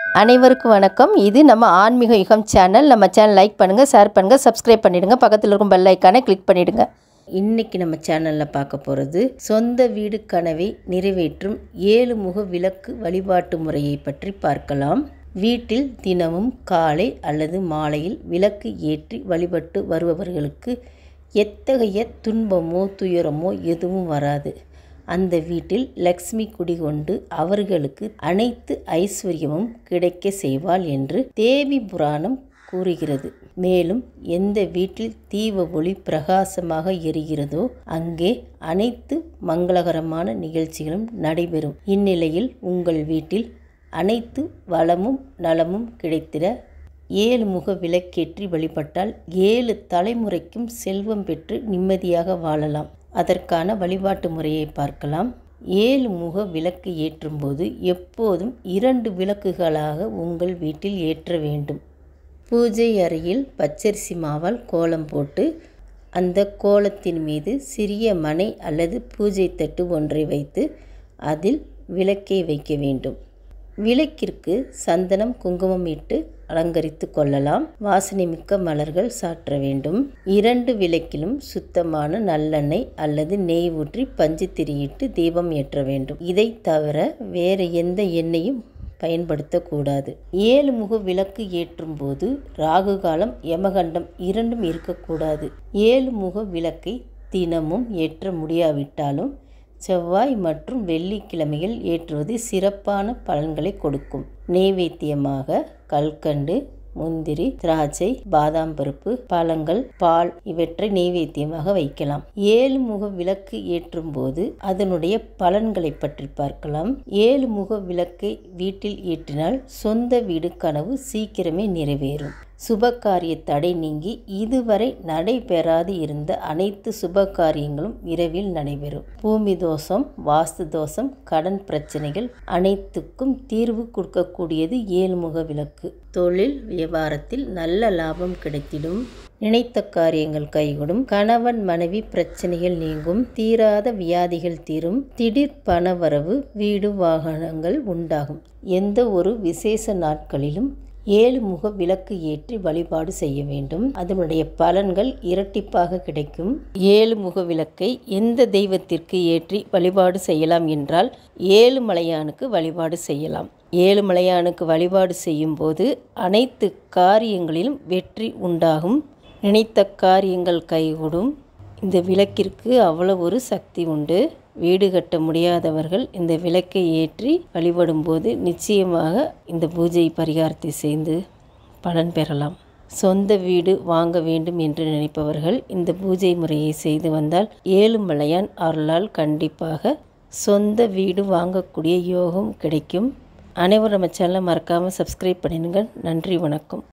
அனைவருக்கும் வணக்கம் இது நம்ம ஆன்மீக யுகம் சேனல் நம்ம சேனல் லைக் பண்ணுங்கள் ஷேர் பண்ணுங்கள் சப்ஸ்கிரைப் பண்ணிடுங்க பக்கத்தில் இருக்கும் பெல் ஐக்கானை கிளிக் பண்ணிடுங்க இன்னைக்கு நம்ம சேனலில் பார்க்க போகிறது சொந்த வீடு கனவை நிறைவேற்றும் ஏழு முக விளக்கு வழிபாட்டு முறையை பற்றி பார்க்கலாம் வீட்டில் தினமும் காலை அல்லது மாலையில் விளக்கு ஏற்றி வழிபட்டு வருபவர்களுக்கு எத்தகைய துன்பமோ துயரமோ எதுவும் வராது அந்த வீட்டில் லக்ஷ்மி குடிகொண்டு அவர்களுக்கு அனைத்து ஐஸ்வர்யமும் கிடைக்க செய்வாள் என்று தேவி புராணம் கூறுகிறது மேலும் எந்த வீட்டில் தீப ஒளி பிரகாசமாக எரிகிறதோ அங்கே அனைத்து மங்களகரமான நிகழ்ச்சிகளும் நடைபெறும் இந்நிலையில் உங்கள் வீட்டில் அனைத்து வளமும் நலமும் கிடைத்திட ஏழு முக விளக்கேற்றி வழிபட்டால் ஏழு தலைமுறைக்கும் செல்வம் பெற்று நிம்மதியாக வாழலாம் அதற்கான வழிபாட்டு முறையை பார்க்கலாம் ஏழு முக விளக்கு ஏற்றும்போது எப்போதும் இரண்டு விளக்குகளாக உங்கள் வீட்டில் ஏற்ற வேண்டும் பூஜை அறையில் பச்சரிசி மாவால் கோலம் போட்டு அந்த கோலத்தின் மீது சிறிய மனை அல்லது பூஜை தட்டு ஒன்றை வைத்து அதில் விளக்கை வைக்க வேண்டும் விளக்கிற்கு சந்தனம் குங்குமம் இட்டு அலங்கரித்து கொள்ளலாம் வாசனை மிக்க மலர்கள் சாற்ற வேண்டும் இரண்டு விளக்கிலும் சுத்தமான நல்லெண்ணெய் அல்லது நெய் ஊற்றி பஞ்சு திரியிட்டு தீபம் ஏற்ற வேண்டும் இதை தவிர வேறு எந்த எண்ணெயும் பயன்படுத்தக்கூடாது ஏழு முக விளக்கு ஏற்றும் போது ராகு காலம் யமகண்டம் இரண்டும் இருக்கக்கூடாது ஏழு முக விளக்கை தினமும் ஏற்ற முடியாவிட்டாலும் செவ்வாய் மற்றும் வெள்ளிக்கிழமையில் ஏற்றுவது சிறப்பான பலன்களை கொடுக்கும் நெய்வேத்தியமாக கல்கண்டு முந்திரி திராட்சை பாதாம் பருப்பு பழங்கள் பால் இவற்றை நெய்வேத்தியமாக வைக்கலாம் ஏழு முக விளக்கு ஏற்றும் போது அதனுடைய பலன்களை பற்றி பார்க்கலாம் ஏழு முக விளக்கை வீட்டில் ஏற்றினால் சொந்த வீடு கனவு சீக்கிரமே நிறைவேறும் சுபகாரிய தடை நீங்கி இதுவரை நடைபெறாது இருந்த அனைத்து சுப காரியங்களும் விரைவில் நடைபெறும் பூமி தோஷம் வாஸ்து தோஷம் கடன் பிரச்சனைகள் அனைத்துக்கும் தீர்வு கொடுக்கக்கூடியது ஏழுமுக விளக்கு தொழில் வியாபாரத்தில் நல்ல லாபம் கிடைத்திடும் நினைத்த காரியங்கள் கைகூடும் கணவன் மனைவி பிரச்சனைகள் நீங்கும் தீராத வியாதிகள் தீரும் திடீர் பணவரவு வீடு வாகனங்கள் உண்டாகும் எந்த ஒரு விசேஷ நாட்களிலும் ஏழு முக விளக்கு ஏற்றி வழிபாடு செய்ய வேண்டும் அதனுடைய பலன்கள் இரட்டிப்பாக கிடைக்கும் ஏழு முக விளக்கை எந்த தெய்வத்திற்கு ஏற்றி வழிபாடு செய்யலாம் என்றால் ஏழு மலையானுக்கு வழிபாடு செய்யலாம் ஏழு மலையானுக்கு வழிபாடு செய்யும் போது அனைத்து காரியங்களிலும் வெற்றி உண்டாகும் நினைத்த காரியங்கள் கைகூடும் இந்த விளக்கிற்கு அவ்வளவு ஒரு சக்தி உண்டு வீடு கட்ட முடியாதவர்கள் இந்த விளக்கை ஏற்றி வழிபடும்போது நிச்சயமாக இந்த பூஜை பரிகாரத்தை செய்து பலன் பெறலாம் சொந்த வீடு வாங்க வேண்டும் என்று நினைப்பவர்கள் இந்த பூஜை முறையை செய்து வந்தால் ஏழு மலையான் அருளால் கண்டிப்பாக சொந்த வீடு வாங்கக்கூடிய யோகம் கிடைக்கும் அனைவரும் நம்ம சேனலை மறக்காமல் சப்ஸ்கிரைப் பண்ணிடுங்க நன்றி வணக்கம்